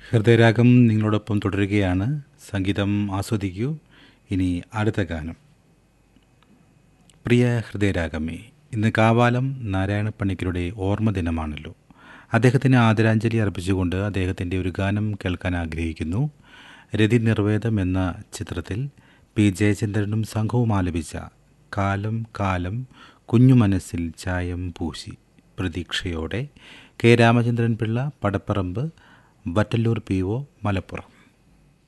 ഹൃദയരാഗം നിങ്ങളോടൊപ്പം തുടരുകയാണ് സംഗീതം ആസ്വദിക്കൂ ഇനി അടുത്ത ഗാനം പ്രിയ ഹൃദയരാഗമേ ഇന്ന് കാവാലം നാരായണ പണിക്കരുടെ ഓർമ്മ ദിനമാണല്ലോ അദ്ദേഹത്തിന് ആദരാഞ്ജലി അർപ്പിച്ചുകൊണ്ട് അദ്ദേഹത്തിൻ്റെ ഒരു ഗാനം കേൾക്കാൻ ആഗ്രഹിക്കുന്നു രതി നിർവേദം എന്ന ചിത്രത്തിൽ പി ജയചന്ദ്രനും സംഘവും ആലപിച്ച കാലം കാലം കുഞ്ഞു മനസ്സിൽ ചായം പൂശി പ്രതീക്ഷയോടെ K Ramachandran Pillai Padapparamba Vattallur P O Malappuram